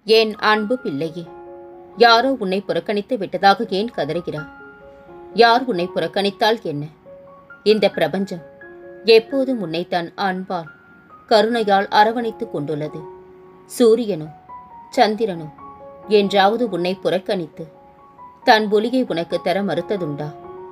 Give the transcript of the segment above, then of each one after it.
என் அன்பு பிள்ளையே யாரோ உன்னை புறக்கணித்து விட்டதாக ஏன் கதறுகிறாய் யார் உன்னை புறக்கணித்தால் என்ன இந்த பிரபஞ்சம் எப்போதும் உன்னை தன் அன்பால் கருணையால் அரவணைத்துக் கொண்டுள்ளது சூரியனும் சந்திரனும் என்றாவது உன்னை புறக்கணித்து தன் ஒளியை உனக்கு தர மறுத்ததுண்டா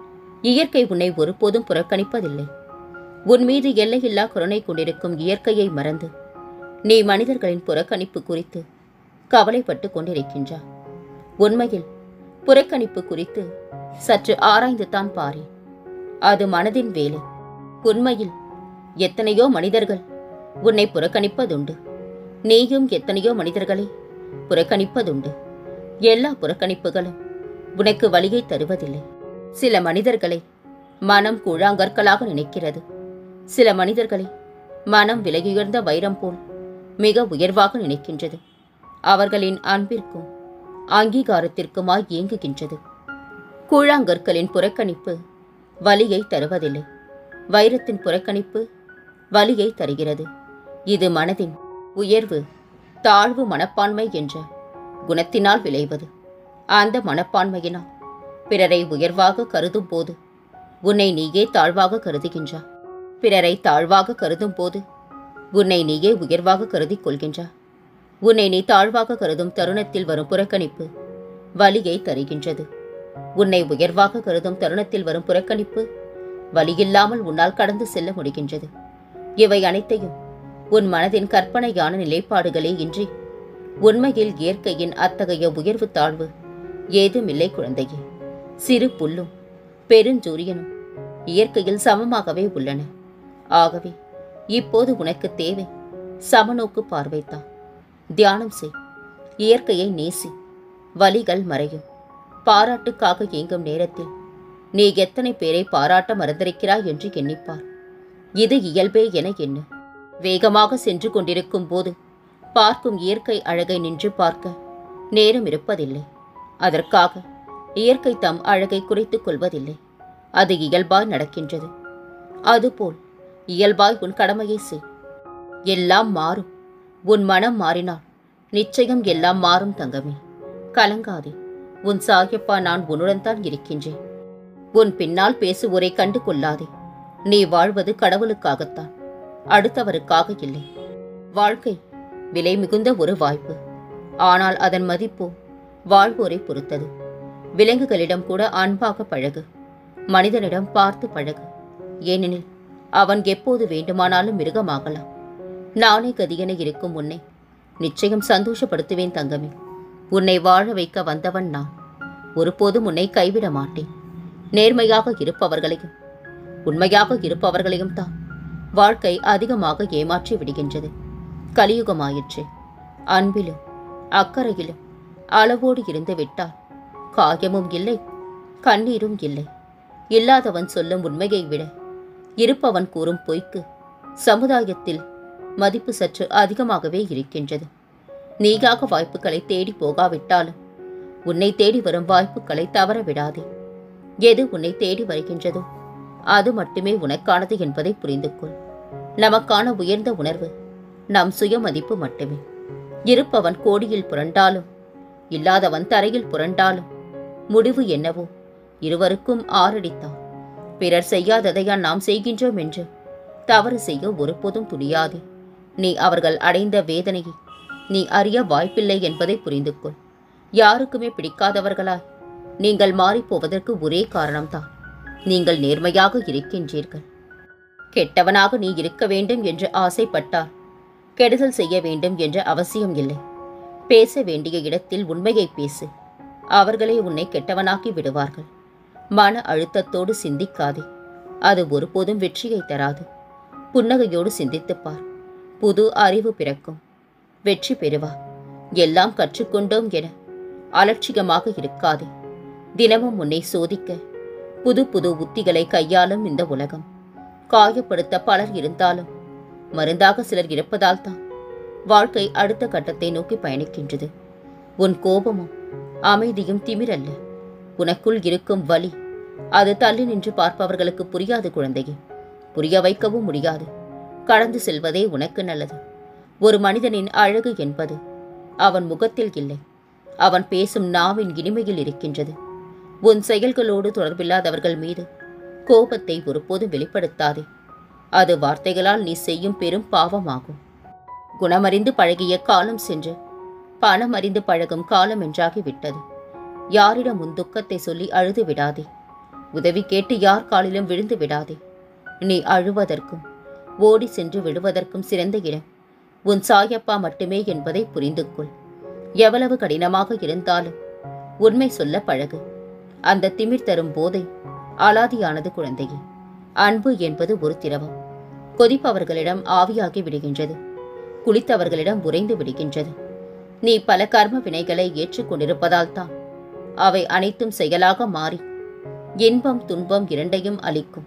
இயற்கை உன்னை ஒருபோதும் புறக்கணிப்பதில்லை உன் மீது எல்லையில்லா கருணை கொண்டிருக்கும் இயற்கையை மறந்து நீ மனிதர்களின் புறக்கணிப்பு குறித்து கவலைப்பட்டு கொண்டிருக்கின்றா உண்மையில் புறக்கணிப்பு குறித்து சற்று ஆராய்ந்து தான் பாரு அது மனதின் வேலை உண்மையில் எத்தனையோ மனிதர்கள் உன்னை புறக்கணிப்பதுண்டு நீயும் எத்தனையோ மனிதர்களை புறக்கணிப்பதுண்டு எல்லா புறக்கணிப்புகளும் உனக்கு வழியை தருவதில்லை சில மனிதர்களை மனம் கூழாங்கற்களாக நினைக்கிறது சில மனிதர்களை மனம் விலையுயர்ந்த வைரம் போல் மிக உயர்வாக நினைக்கின்றது அவர்களின் அன்பிற்கும் அங்கீகாரத்திற்குமாய் இயங்குகின்றது கூழாங்கற்களின் புறக்கணிப்பு வலியை தருவதில்லை வைரத்தின் புறக்கணிப்பு வலியை தருகிறது இது மனதின் உயர்வு தாழ்வு மனப்பான்மை என்ற குணத்தினால் விளைவது அந்த மனப்பான்மையினால் பிறரை உயர்வாக கருதும் போது உன்னை நீயே தாழ்வாக கருதுகின்றா பிறரை தாழ்வாக கருதும் போது உன்னை நீயே உயர்வாக கருதிக் கொள்கின்றா உன்னை நீ தாழ்வாக கருதும் தருணத்தில் வரும் புறக்கணிப்பு வலியை தருகின்றது உன்னை உயர்வாக கருதும் தருணத்தில் வரும் புறக்கணிப்பு வலியில்லாமல் உன்னால் கடந்து செல்ல முடிகின்றது இவை அனைத்தையும் உன் மனதின் கற்பனையான நிலைப்பாடுகளே இன்றி உண்மையில் இயற்கையின் அத்தகைய உயர்வு தாழ்வு ஏதுமில்லை குழந்தையே சிறு புல்லும் பெருஞ்சூரியனும் இயற்கையில் சமமாகவே உள்ளன ஆகவே இப்போது உனக்கு தேவை சமநோக்கு பார்வைத்தான் தியானம் செய் இயற்கையை நேசி வலிகள் மறையும் பாராட்டுக்காக இயங்கும் நேரத்தில் நீ எத்தனை பேரை பாராட்ட மறந்திருக்கிறாய் என்று எண்ணிப்பார் இது இயல்பே என எண்ணு வேகமாக சென்று கொண்டிருக்கும் போது பார்க்கும் இயற்கை அழகை நின்று பார்க்க நேரம் இருப்பதில்லை அதற்காக இயற்கை தம் அழகை குறைத்துக் கொள்வதில்லை அது இயல்பாய் நடக்கின்றது அதுபோல் இயல்பாய் உன் கடமையை செய் எல்லாம் மாறும் உன் மனம் மாறினால் நிச்சயம் எல்லாம் மாறும் தங்கமே கலங்காதே உன் சாயப்பா நான் உன்னுடன் தான் இருக்கின்றேன் உன் பின்னால் பேசுவோரை கண்டு கொள்ளாதே நீ வாழ்வது கடவுளுக்காகத்தான் அடுத்தவருக்காக இல்லை வாழ்க்கை விலை மிகுந்த ஒரு வாய்ப்பு ஆனால் அதன் மதிப்போ வாழ்வோரை பொறுத்தது விலங்குகளிடம் கூட அன்பாக பழகு மனிதனிடம் பார்த்து பழகு ஏனெனில் அவன் எப்போது வேண்டுமானாலும் மிருகமாகலாம் நானே கதியென இருக்கும் உன்னை நிச்சயம் சந்தோஷப்படுத்துவேன் தங்கமே உன்னை வாழ வைக்க வந்தவன் நான் ஒருபோதும் உன்னை கைவிட மாட்டேன் நேர்மையாக இருப்பவர்களையும் உண்மையாக இருப்பவர்களையும் தான் வாழ்க்கை அதிகமாக ஏமாற்றி விடுகின்றது கலியுகமாயிற்று அன்பிலும் அக்கறையிலும் அளவோடு இருந்து விட்டால் காயமும் இல்லை கண்ணீரும் இல்லை இல்லாதவன் சொல்லும் உண்மையை விட இருப்பவன் கூறும் பொய்க்கு சமுதாயத்தில் மதிப்பு சற்று அதிகமாகவே இருக்கின்றது நீயாக வாய்ப்புகளை தேடி போகாவிட்டாலும் உன்னை தேடி வரும் வாய்ப்புகளை தவற விடாதே எது உன்னை தேடி வருகின்றதோ அது மட்டுமே உனக்கானது என்பதை புரிந்து கொள் நமக்கான உயர்ந்த உணர்வு நம் சுயமதிப்பு மட்டுமே இருப்பவன் கோடியில் புரண்டாலும் இல்லாதவன் தரையில் புரண்டாலும் முடிவு என்னவோ இருவருக்கும் ஆறடித்தான் பிறர் செய்யாததையா நாம் செய்கின்றோம் என்று தவறு செய்ய ஒருபோதும் துணியாதே நீ அவர்கள் அடைந்த வேதனையை நீ அறிய வாய்ப்பில்லை என்பதை புரிந்து கொள் யாருக்குமே பிடிக்காதவர்களாய் நீங்கள் மாறிப்போவதற்கு ஒரே காரணம்தான் நீங்கள் நேர்மையாக இருக்கின்றீர்கள் கெட்டவனாக நீ இருக்க வேண்டும் என்று ஆசைப்பட்டால் கெடுதல் செய்ய வேண்டும் என்ற அவசியம் இல்லை பேச வேண்டிய இடத்தில் உண்மையை பேசு அவர்களே உன்னை கெட்டவனாக்கி விடுவார்கள் மன அழுத்தத்தோடு சிந்திக்காதே அது ஒருபோதும் வெற்றியை தராது புன்னகையோடு சிந்தித்துப் பார் புது அறிவு பிறக்கும் வெற்றி பெறுவா எல்லாம் கற்றுக்கொண்டோம் என அலட்சியமாக இருக்காதே தினமும் உன்னை சோதிக்க புது புது உத்திகளை கையாளும் இந்த உலகம் காயப்படுத்த பலர் இருந்தாலும் மருந்தாக சிலர் இருப்பதால் தான் வாழ்க்கை அடுத்த கட்டத்தை நோக்கி பயணிக்கின்றது உன் கோபமும் அமைதியும் திமிரல்ல உனக்குள் இருக்கும் வலி அது தள்ளி நின்று பார்ப்பவர்களுக்கு புரியாது குழந்தையே புரிய வைக்கவும் முடியாது கடந்து செல்வதே உனக்கு நல்லது ஒரு மனிதனின் அழகு என்பது அவன் முகத்தில் இல்லை அவன் பேசும் நாவின் இனிமையில் இருக்கின்றது உன் செயல்களோடு தொடர்பில்லாதவர்கள் மீது கோபத்தை ஒருபோதும் வெளிப்படுத்தாதே அது வார்த்தைகளால் நீ செய்யும் பெரும் பாவமாகும் குணமறிந்து பழகிய காலம் சென்று பணம் அறிந்து பழகும் காலம் என்றாகிவிட்டது யாரிடம் உன் துக்கத்தை சொல்லி அழுது விடாதே உதவி கேட்டு யார் காலிலும் விழுந்து விடாதே நீ அழுவதற்கும் ஓடி சென்று விழுவதற்கும் சிறந்த இடம் உன் சாயப்பா மட்டுமே என்பதை புரிந்து கொள் எவ்வளவு கடினமாக இருந்தாலும் உண்மை சொல்ல பழகு அந்த திமிர் தரும் போதை அலாதியானது குழந்தையே அன்பு என்பது ஒரு திரவம் கொதிப்பவர்களிடம் ஆவியாகி விடுகின்றது குளித்தவர்களிடம் உறைந்து விடுகின்றது நீ பல கர்ம வினைகளை ஏற்றுக்கொண்டிருப்பதால் தான் அவை அனைத்தும் செயலாக மாறி இன்பம் துன்பம் இரண்டையும் அளிக்கும்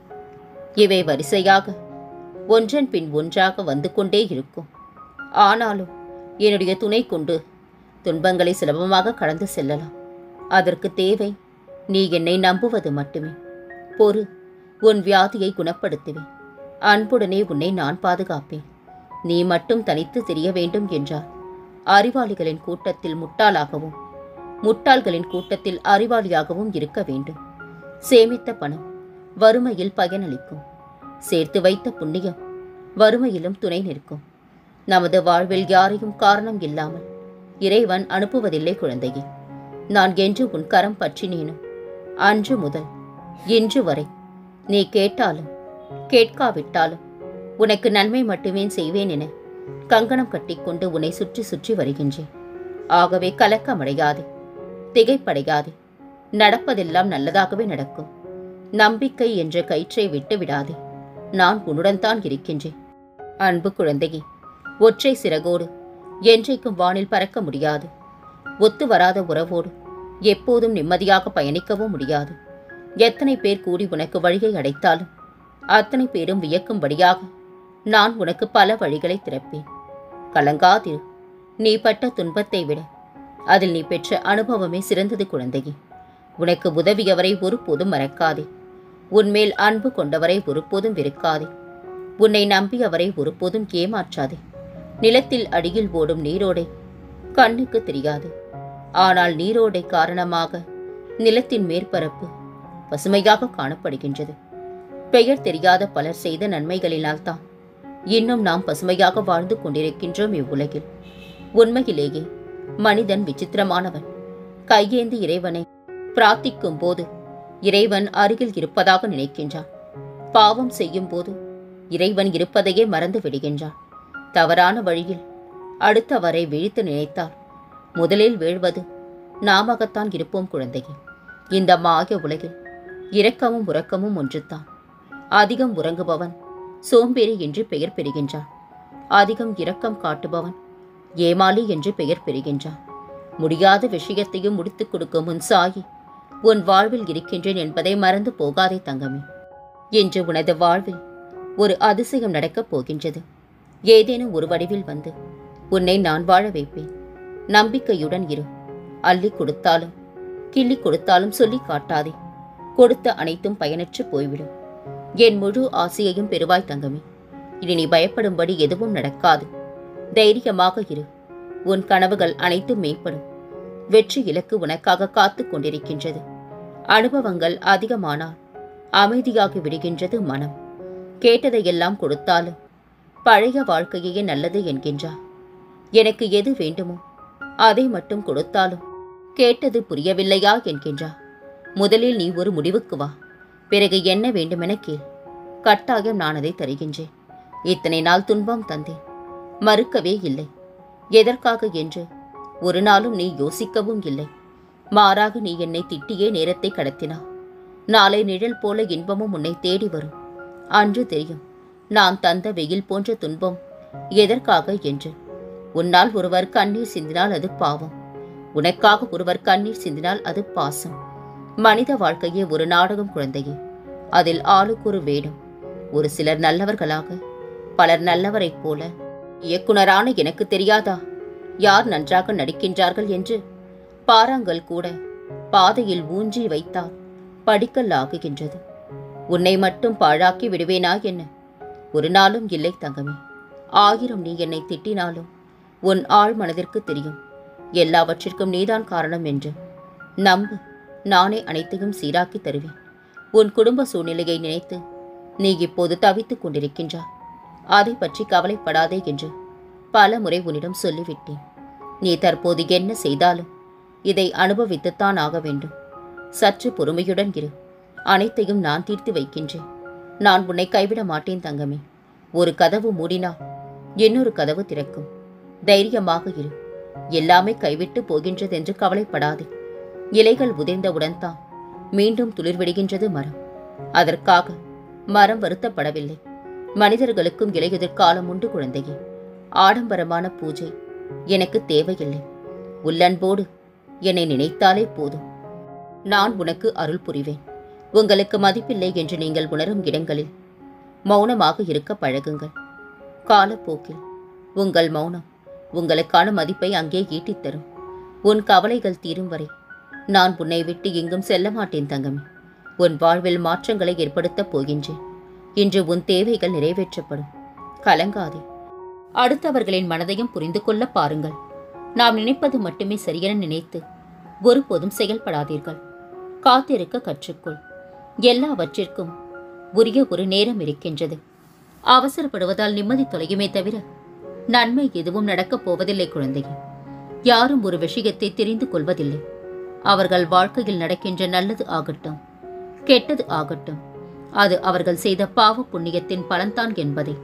இவை வரிசையாக ஒன்றன் பின் ஒன்றாக வந்து கொண்டே இருக்கும் ஆனாலும் என்னுடைய துணை கொண்டு துன்பங்களை சுலபமாக கடந்து செல்லலாம் அதற்கு தேவை நீ என்னை நம்புவது மட்டுமே பொறு உன் வியாதியை குணப்படுத்துவேன் அன்புடனே உன்னை நான் பாதுகாப்பேன் நீ மட்டும் தனித்து தெரிய வேண்டும் என்றார் அறிவாளிகளின் கூட்டத்தில் முட்டாளாகவும் முட்டாள்களின் கூட்டத்தில் அறிவாளியாகவும் இருக்க வேண்டும் சேமித்த பணம் வறுமையில் பயனளிக்கும் சேர்த்து வைத்த புண்ணியம் வறுமையிலும் துணை நிற்கும் நமது வாழ்வில் யாரையும் காரணம் இல்லாமல் இறைவன் அனுப்புவதில்லை குழந்தையே நான் என்று உன் கரம் பற்றினேனும் அன்று முதல் இன்று வரை நீ கேட்டாலும் கேட்காவிட்டாலும் உனக்கு நன்மை மட்டுமே செய்வேன் என கங்கணம் கட்டிக்கொண்டு உன்னை சுற்றி சுற்றி வருகின்றேன் ஆகவே கலக்கமடையாதே திகைப்படையாதே நடப்பதெல்லாம் நல்லதாகவே நடக்கும் நம்பிக்கை என்ற கயிற்றை விட்டு விடாதே நான் உன்னுடன் தான் இருக்கின்றேன் அன்பு குழந்தையே ஒற்றை சிறகோடு என்றைக்கும் வானில் பறக்க முடியாது ஒத்து வராத உறவோடு எப்போதும் நிம்மதியாக பயணிக்கவும் முடியாது எத்தனை பேர் கூடி உனக்கு வழியை அடைத்தாலும் அத்தனை பேரும் வியக்கும்படியாக நான் உனக்கு பல வழிகளை திறப்பேன் கலங்காதிரு நீ பட்ட துன்பத்தை விட அதில் நீ பெற்ற அனுபவமே சிறந்தது குழந்தையே உனக்கு உதவியவரை ஒருபோதும் மறக்காதே உன்மேல் அன்பு கொண்டவரை ஒருபோதும் வெறுக்காதே உன்னை நம்பியவரை ஒருபோதும் ஏமாற்றாதே நிலத்தில் அடியில் ஓடும் நீரோடை கண்ணுக்கு தெரியாது ஆனால் நீரோடை காரணமாக நிலத்தின் மேற்பரப்பு பசுமையாக காணப்படுகின்றது பெயர் தெரியாத பலர் செய்த நன்மைகளினால்தான் இன்னும் நாம் பசுமையாக வாழ்ந்து கொண்டிருக்கின்றோம் இவ்வுலகில் உண்மையிலேயே மனிதன் விசித்திரமானவன் கையேந்தி இறைவனை பிரார்த்திக்கும் போது இறைவன் அருகில் இருப்பதாக நினைக்கின்றான் பாவம் செய்யும் போது இறைவன் இருப்பதையே மறந்து விடுகின்றான் தவறான வழியில் அடுத்தவரை விழித்து நினைத்தால் முதலில் வீழ்வது நாமகத்தான் இருப்போம் குழந்தையே இந்த மாய உலகில் இரக்கமும் உறக்கமும் ஒன்றுதான் அதிகம் உறங்குபவன் சோம்பேறி என்று பெயர் பெறுகின்றான் அதிகம் இரக்கம் காட்டுபவன் ஏமாளி என்று பெயர் பெறுகின்றான் முடியாத விஷயத்தையும் முடித்துக் கொடுக்கும் உன் சாயி உன் வாழ்வில் இருக்கின்றேன் என்பதை மறந்து போகாதே தங்கமே இன்று உனது வாழ்வில் ஒரு அதிசயம் நடக்கப் போகின்றது ஏதேனும் ஒரு வடிவில் வந்து உன்னை நான் வாழ வைப்பேன் நம்பிக்கையுடன் இரு அள்ளி கொடுத்தாலும் கிள்ளி கொடுத்தாலும் சொல்லி காட்டாதே கொடுத்த அனைத்தும் பயனற்று போய்விடும் என் முழு ஆசையையும் பெறுவாய் தங்கமே இனி நீ பயப்படும்படி எதுவும் நடக்காது தைரியமாக இரு உன் கனவுகள் அனைத்தும் மேம்படும் வெற்றி இலக்கு உனக்காக காத்துக் கொண்டிருக்கின்றது அனுபவங்கள் அதிகமானால் அமைதியாகி விடுகின்றது மனம் கேட்டதையெல்லாம் கொடுத்தாலும் பழைய வாழ்க்கையே நல்லது என்கின்றார் எனக்கு எது வேண்டுமோ அதை மட்டும் கொடுத்தாலும் கேட்டது புரியவில்லையா என்கின்றார் முதலில் நீ ஒரு முடிவுக்கு வா பிறகு என்ன வேண்டுமென கேள் கட்டாயம் நான் அதை தருகின்றேன் இத்தனை நாள் துன்பம் தந்தேன் மறுக்கவே இல்லை எதற்காக என்று ஒரு நாளும் நீ யோசிக்கவும் இல்லை மாறாக நீ என்னை திட்டியே நேரத்தை கடத்தினா நாளை நிழல் போல இன்பமும் உன்னை தேடி வரும் அன்று தெரியும் நான் தந்த வெயில் போன்ற துன்பம் எதற்காக என்று உன்னால் ஒருவர் கண்ணீர் சிந்தினால் அது பாவம் உனக்காக ஒருவர் கண்ணீர் சிந்தினால் அது பாசம் மனித வாழ்க்கையே ஒரு நாடகம் குழந்தையே அதில் ஆளுக்கு ஒரு வேடம் ஒரு சிலர் நல்லவர்களாக பலர் நல்லவரைப் போல இயக்குனரான எனக்கு தெரியாதா யார் நன்றாக நடிக்கின்றார்கள் என்று பாறாங்கல் கூட பாதையில் ஊன்றி வைத்தால் படிக்கல் ஆகுகின்றது உன்னை மட்டும் பாழாக்கி விடுவேனா என்ன ஒரு நாளும் இல்லை தங்கமே ஆயிரம் நீ என்னை திட்டினாலும் உன் ஆள் மனதிற்கு தெரியும் எல்லாவற்றிற்கும் நீதான் காரணம் என்று நம்பு நானே அனைத்தையும் சீராக்கி தருவேன் உன் குடும்ப சூழ்நிலையை நினைத்து நீ இப்போது தவித்துக் கொண்டிருக்கின்றாய் அதை பற்றி கவலைப்படாதே என்று பல முறை உன்னிடம் சொல்லிவிட்டேன் நீ தற்போது என்ன செய்தாலும் இதை அனுபவித்துத்தான் ஆக வேண்டும் சற்று பொறுமையுடன் இரு அனைத்தையும் நான் தீர்த்து வைக்கின்றேன் நான் உன்னை கைவிட மாட்டேன் தங்கமே ஒரு கதவு மூடினால் இன்னொரு கதவு திறக்கும் தைரியமாக இரு எல்லாமே கைவிட்டு போகின்றது என்று கவலைப்படாதே இலைகள் உதிர்ந்தவுடன் தான் மீண்டும் துளிர்விடுகின்றது மரம் அதற்காக மரம் வருத்தப்படவில்லை மனிதர்களுக்கும் இலையுதிர் காலம் உண்டு குழந்தையே ஆடம்பரமான பூஜை எனக்கு தேவையில்லை உள்ளன்போடு என்னை நினைத்தாலே போதும் நான் உனக்கு அருள் புரிவேன் உங்களுக்கு மதிப்பில்லை என்று நீங்கள் உணரும் இடங்களில் மௌனமாக இருக்க பழகுங்கள் காலப்போக்கில் உங்கள் மௌனம் உங்களுக்கான மதிப்பை அங்கே ஈட்டித் தரும் உன் கவலைகள் தீரும் வரை நான் உன்னை விட்டு எங்கும் செல்ல மாட்டேன் தங்கமே உன் வாழ்வில் மாற்றங்களை ஏற்படுத்தப் போகின்றேன் இன்று உன் தேவைகள் நிறைவேற்றப்படும் கலங்காதே அடுத்தவர்களின் மனதையும் புரிந்து கொள்ள பாருங்கள் நாம் நினைப்பது மட்டுமே சரியென நினைத்து ஒருபோதும் செயல்படாதீர்கள் காத்திருக்க கற்றுக்கொள் எல்லாவற்றிற்கும் உரிய ஒரு நேரம் இருக்கின்றது அவசரப்படுவதால் நிம்மதி தொலையுமே தவிர நன்மை எதுவும் நடக்கப் போவதில்லை குழந்தையே யாரும் ஒரு விஷயத்தை தெரிந்து கொள்வதில்லை அவர்கள் வாழ்க்கையில் நடக்கின்ற நல்லது ஆகட்டும் கெட்டது ஆகட்டும் அது அவர்கள் செய்த பாவ புண்ணியத்தின் பலன்தான் என்பதை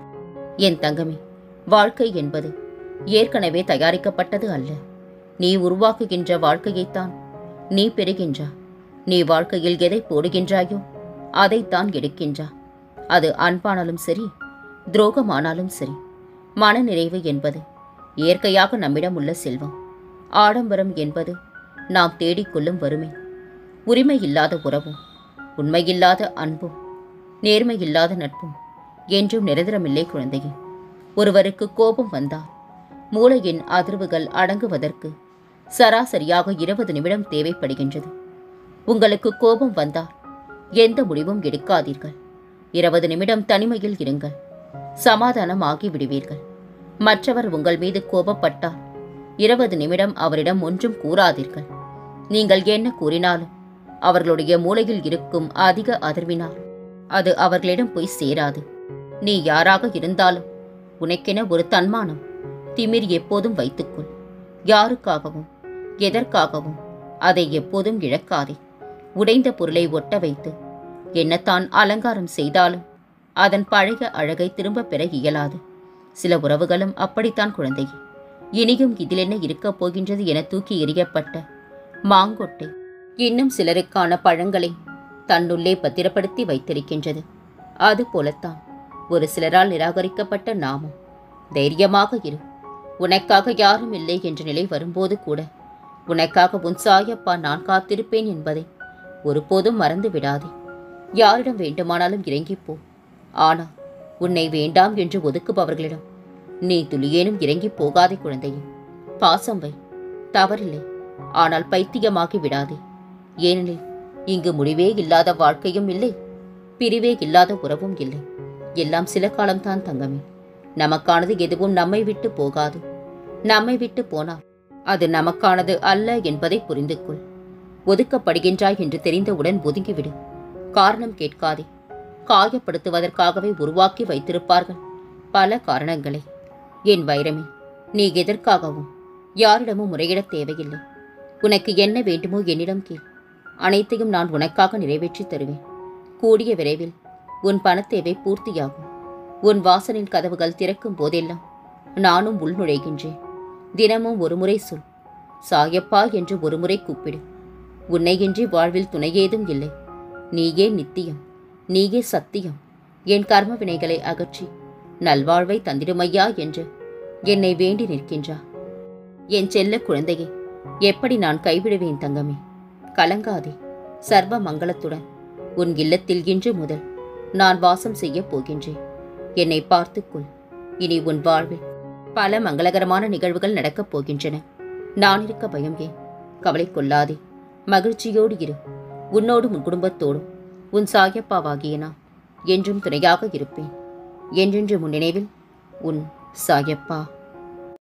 என் தங்கமே வாழ்க்கை என்பது ஏற்கனவே தயாரிக்கப்பட்டது அல்ல நீ உருவாக்குகின்ற வாழ்க்கையைத்தான் நீ பெறுகின்றா நீ வாழ்க்கையில் எதை போடுகின்றாயோ அதைத்தான் எடுக்கின்றா அது அன்பானாலும் சரி துரோகமானாலும் சரி மனநிறைவு என்பது இயற்கையாக நம்மிடம் உள்ள செல்வம் ஆடம்பரம் என்பது நாம் தேடிக்கொள்ளும் வறுமை உரிமை இல்லாத உறவும் உண்மையில்லாத அன்பும் நேர்மையில்லாத நட்பும் என்றும் நிரந்தரமில்லை குழந்தையே ஒருவருக்கு கோபம் வந்தால் மூளையின் அதிர்வுகள் அடங்குவதற்கு சராசரியாக இருபது நிமிடம் தேவைப்படுகின்றது உங்களுக்கு கோபம் வந்தால் எந்த முடிவும் எடுக்காதீர்கள் இருபது நிமிடம் தனிமையில் இருங்கள் சமாதானம் ஆகி விடுவீர்கள் மற்றவர் உங்கள் மீது கோபப்பட்டால் இருபது நிமிடம் அவரிடம் ஒன்றும் கூறாதீர்கள் நீங்கள் என்ன கூறினாலும் அவர்களுடைய மூளையில் இருக்கும் அதிக அதிர்வினால் அது அவர்களிடம் போய் சேராது நீ யாராக இருந்தாலும் உனக்கென ஒரு தன்மானம் திமிர் எப்போதும் வைத்துக்கொள் யாருக்காகவும் எதற்காகவும் அதை எப்போதும் இழக்காதே உடைந்த பொருளை ஒட்ட வைத்து என்னத்தான் அலங்காரம் செய்தாலும் அதன் பழைய அழகை திரும்பப் பெற இயலாது சில உறவுகளும் அப்படித்தான் குழந்தையே இனியும் இதில் என்ன இருக்கப் போகின்றது என தூக்கி எறியப்பட்ட மாங்கொட்டை இன்னும் சிலருக்கான பழங்களை தன்னுள்ளே பத்திரப்படுத்தி வைத்திருக்கின்றது அதுபோலத்தான் ஒரு சிலரால் நிராகரிக்கப்பட்ட நாமும் தைரியமாக இரு உனக்காக யாரும் இல்லை என்ற நிலை வரும்போது கூட உனக்காக உன் சாயப்பா நான் காத்திருப்பேன் என்பதை ஒருபோதும் மறந்து விடாதே யாரிடம் வேண்டுமானாலும் இறங்கிப் போ ஆனால் உன்னை வேண்டாம் என்று ஒதுக்குபவர்களிடம் நீ துளியேனும் இறங்கிப் போகாதே குழந்தையே பாசம் வை தவறில்லை ஆனால் பைத்தியமாகி விடாதே ஏனெனில் இங்கு முடிவே இல்லாத வாழ்க்கையும் இல்லை பிரிவே இல்லாத உறவும் இல்லை எல்லாம் சில காலம்தான் தங்கமே நமக்கானது எதுவும் நம்மை விட்டு போகாது நம்மை விட்டு போனால் அது நமக்கானது அல்ல என்பதை புரிந்து கொள் ஒதுக்கப்படுகின்றாய் என்று தெரிந்தவுடன் ஒதுங்கிவிடு காரணம் கேட்காதே காயப்படுத்துவதற்காகவே உருவாக்கி வைத்திருப்பார்கள் பல காரணங்களை என் வைரமே நீ எதற்காகவும் யாரிடமும் முறையிடத் தேவையில்லை உனக்கு என்ன வேண்டுமோ என்னிடம் கேள் அனைத்தையும் நான் உனக்காக நிறைவேற்றித் தருவேன் கூடிய விரைவில் உன் பணத்தேவை பூர்த்தியாகும் உன் வாசலின் கதவுகள் திறக்கும் போதெல்லாம் நானும் உள்நுழைகின்றேன் தினமும் ஒருமுறை சொல் சாயப்பா என்று ஒருமுறை கூப்பிடு உன்னையின்றி வாழ்வில் துணையேதும் இல்லை நீயே நித்தியம் நீயே சத்தியம் என் கர்ம வினைகளை அகற்றி நல்வாழ்வை தந்திடுமையா என்று என்னை வேண்டி நிற்கின்றா என் செல்ல குழந்தையே எப்படி நான் கைவிடுவேன் தங்கமே கலங்காதே சர்வ மங்களத்துடன் உன் இல்லத்தில் இன்று முதல் நான் வாசம் செய்யப் போகின்றேன் என்னை பார்த்துக்கொள் இனி உன் வாழ்வில் பல மங்களகரமான நிகழ்வுகள் நடக்கப் போகின்றன நான் இருக்க பயம் ஏன் கவலை கொள்ளாதே மகிழ்ச்சியோடு இரு உன்னோடும் உன் குடும்பத்தோடும் உன் சாயப்பாவாகிய நான் என்றும் துணையாக இருப்பேன் என்றென்று முன் நினைவில் உன் சாயப்பா